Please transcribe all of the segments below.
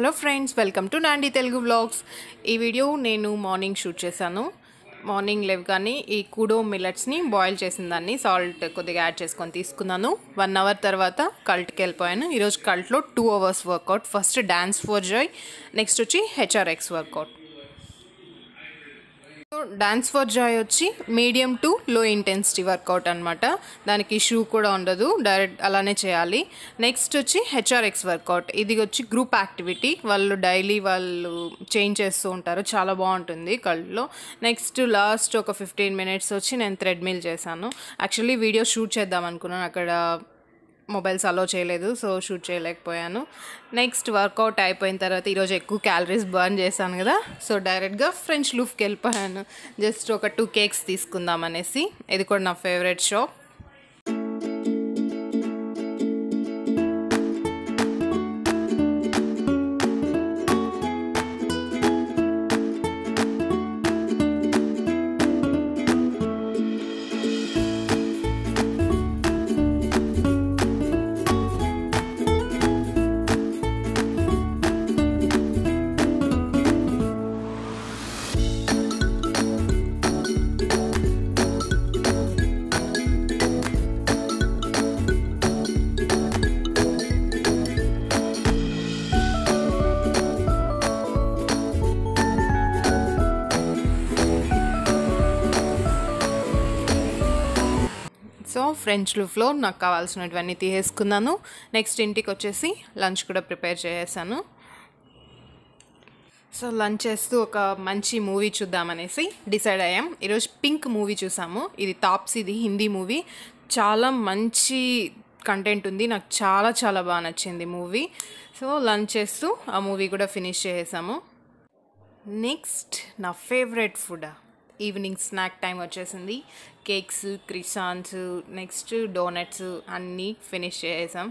Hello friends welcome to Nandi Telugu vlogs ఈ video నేను morning shoot చేశాను మార్నింగ్ లేవగానే ఈ కూడో మిల్లెట్స్ని బాయిల్ చేసిన దాన్ని సాల్ట్ కొద్దిగా యాడ్ చేసుకొని తీసుకున్నాను వన్ అవర్ తర్వాత కల్ట్కి వెళ్ళిపోయాను ఈరోజు కల్ట్లో two hours workout first dance for joy next వచ్చి HRX workout dance for joy వచ్చి medium to low intensity workout అనమాట దానికి షూ కూడా ఉండదు డైరెక్ట్ అలానే చేయాలి నెక్స్ట్ వచ్చి హెచ్ఆర్ఎక్స్ వర్కౌట్ ఇది వచ్చి గ్రూప్ యాక్టివిటీ వాళ్ళు డైలీ వాళ్ళు చేంజ్ చేస్తూ ఉంటారు చాలా బాగుంటుంది కళ్ళలో నెక్స్ట్ లాస్ట్ ఒక ఫిఫ్టీన్ మినిట్స్ వచ్చి నేను థ్రెడ్మిల్ చేశాను యాక్చువల్లీ వీడియో షూట్ చేద్దాం అనుకున్నాను అక్కడ మొబైల్స్ అలో చేయలేదు సో షూట్ చేయలేకపోయాను నెక్స్ట్ వర్కౌట్ అయిపోయిన తర్వాత ఈరోజు ఎక్కువ క్యాలరీస్ బర్న్ చేశాను కదా సో డైరెక్ట్గా ఫ్రెంచ్ లూఫ్కి వెళ్ళిపోయాను జస్ట్ ఒక టూ కేక్స్ తీసుకుందాం అనేసి ఇది కూడా నా ఫేవరెట్ షాప్ సో ఫ్రెంచ్ లూఫ్లో నాకు కావాల్సినటువన్నీ తీసేసుకున్నాను నెక్స్ట్ ఇంటికి వచ్చేసి లంచ్ కూడా ప్రిపేర్ చేసేసాను సో లంచ్ చేస్తూ ఒక మంచి మూవీ చూద్దామనేసి డిసైడ్ అయ్యాం ఈరోజు పింక్ మూవీ చూసాము ఇది టాప్స్ ఇది హిందీ మూవీ చాలా మంచి కంటెంట్ ఉంది నాకు చాలా చాలా బాగా నచ్చింది మూవీ సో లంచ్ చేస్తూ ఆ మూవీ కూడా ఫినిష్ చేసేసాము నెక్స్ట్ నా favourite food evening snack time వచ్చేసింది కేక్స్ క్రిసాన్స్ నెక్స్ట్ డోనట్స్ అన్నీ ఫినిష్ చేసాం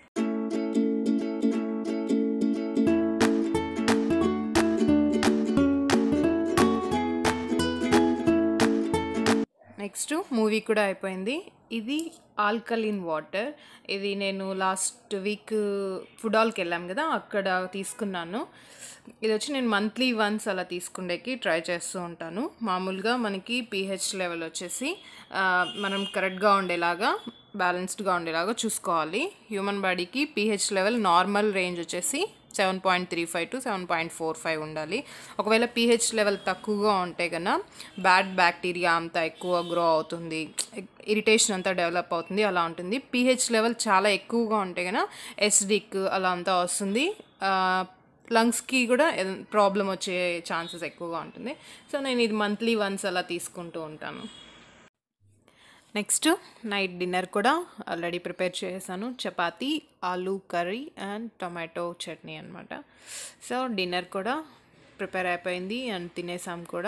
నెక్స్ట్ మూవీ కూడా అయిపోయింది ఇది ఆల్కలిన్ వాటర్ ఇది నేను లాస్ట్ వీక్ ఫుడాల్కి వెళ్ళాం కదా అక్కడ తీసుకున్నాను ఇది వచ్చి నేను మంత్లీ వన్స్ అలా తీసుకుండేకి ట్రై చేస్తూ ఉంటాను మామూలుగా మనకి పీహెచ్ లెవెల్ వచ్చేసి ఆ, మనం కరెక్ట్గా ఉండేలాగా బ్యాలెన్స్డ్గా ఉండేలాగా చూసుకోవాలి హ్యూమన్ బాడీకి పీహెచ్ లెవెల్ నార్మల్ రేంజ్ వచ్చేసి seven point three five to seven point four five ఉండాలి ఒకవేళ పీహెచ్ లెవెల్ తక్కువగా ఉంటే కన్నా బ్యాడ్ బ్యాక్టీరియా అంతా ఎక్కువ గ్రో అవుతుంది ఇరిటేషన్ అంతా డెవలప్ అవుతుంది అలా ఉంటుంది పీహెచ్ లెవెల్ చాలా ఎక్కువగా ఉంటే కన్నా ఎస్డిక్ అలా అంతా వస్తుంది లంగ్స్కి కూడా ప్రాబ్లం వచ్చే ఛాన్సెస్ ఎక్కువగా ఉంటుంది సో నేను ఇది మంత్లీ వన్స్ అలా తీసుకుంటూ ఉంటాను నెక్స్ట్ నైట్ డిన్నర్ కూడా ఆల్రెడీ ప్రిపేర్ చేశాను chapati aloo curry and tomato chutney అనమాట సో డిన్నర్ కూడా ప్రిపేర్ అయిపోయింది అండ్ తినేసాం కూడా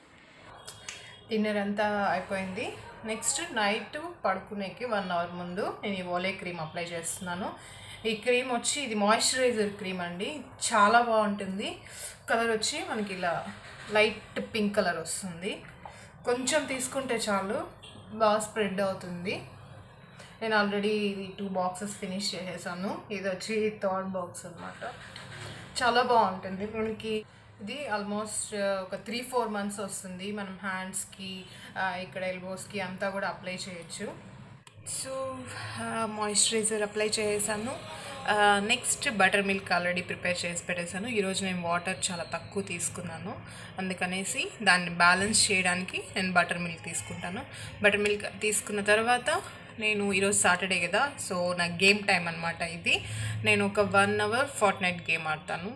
డిన్నర్ అంతా అయిపోయింది నెక్స్ట్ నైట్ పడుకునేకి వన్ అవర్ ముందు నేను ఈ ఓలే క్రీమ్ అప్లై చేస్తున్నాను ఈ క్రీమ్ వచ్చి ఇది మాయిశ్చరైజర్ క్రీమ్ అండి చాలా బాగుంటుంది కలర్ వచ్చి మనకి ఇలా లైట్ పింక్ కలర్ వస్తుంది కొంచెం తీసుకుంటే చాలు బాగా స్ప్రెడ్ అవుతుంది నేను ఆల్రెడీ ఇది టూ బాక్సెస్ ఫినిష్ చేసేసాను ఇది వచ్చి థర్డ్ బాక్స్ అనమాట చాలా బాగుంటుంది మనకి ఇది ఆల్మోస్ట్ ఒక త్రీ ఫోర్ మంత్స్ వస్తుంది మనం హ్యాండ్స్కి ఇక్కడ ఎల్బోస్కి అంతా కూడా అప్లై చేయొచ్చు సో మాయిశ్చరైజర్ అప్లై చేసాను next butter milk already prepare చేసి పెట్టేశాను ఈరోజు నేను వాటర్ చాలా తక్కువ తీసుకున్నాను అందుకనేసి దాన్ని బ్యాలెన్స్ చేయడానికి నేను బటర్ మిల్క్ తీసుకుంటాను బటర్ మిల్క్ తీసుకున్న తర్వాత నేను ఈరోజు సాటర్డే కదా సో నా గేమ్ టైం అనమాట ఇది నేను ఒక one hour Fortnite game ఆడతాను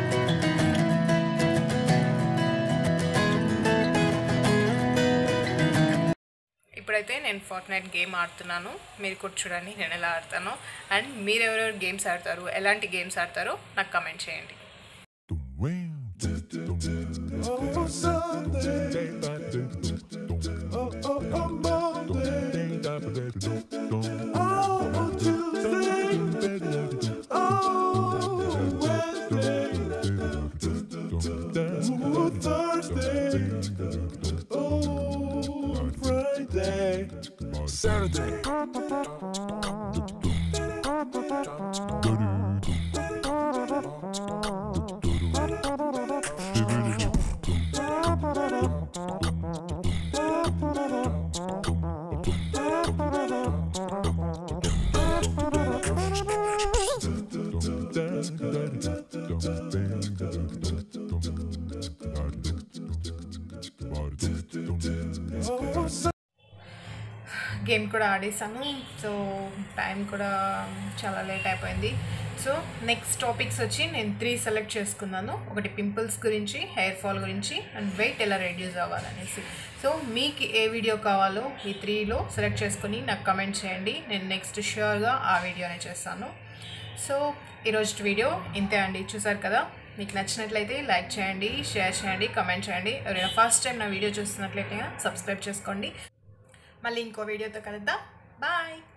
ఇప్పుడైతే నేను ఫార్ట్ నైట్ గేమ్ ఆడుతున్నాను మీరు కూడా చూడండి నేను ఎలా ఆడతాను అండ్ మీరు ఎవరెవరు గేమ్స్ ఆడతారు ఎలాంటి గేమ్స్ ఆడతారో నాకు కమెంట్ చేయండి Oh, Sunday. Oh, oh, oh, Monday. Oh, Tuesday. Oh, Wednesday. Oh, Thursday. Oh, Friday. Saturday. Game కూడా ఆడేసాను సో టైం కూడా చాలా లేట్ అయిపోయింది సో నెక్స్ట్ టాపిక్స్ వచ్చి నేను త్రీ సెలెక్ట్ చేసుకున్నాను ఒకటి పింపుల్స్ గురించి హెయిర్ ఫాల్ గురించి అండ్ వెయిట్ ఎలా రెడ్యూస్ అవ్వాలనేసి సో మీకు ఏ వీడియో కావాలో ఈ త్రీలో సెలెక్ట్ చేసుకొని నాకు కమెంట్ చేయండి నేను నెక్స్ట్ ష్యూర్గా ఆ వీడియోనే చేస్తాను సో ఈరోజు వీడియో ఇంతే అండి చూసారు కదా మీకు నచ్చినట్లయితే లైక్ చేయండి షేర్ చేయండి కమెంట్ చేయండి ఎవరైనా ఫస్ట్ టైం నా వీడియో చూస్తున్నట్లయితే సబ్స్క్రైబ్ చేసుకోండి మళ్ళీ ఇంకో వీడియోతో కలుద్దాం బాయ్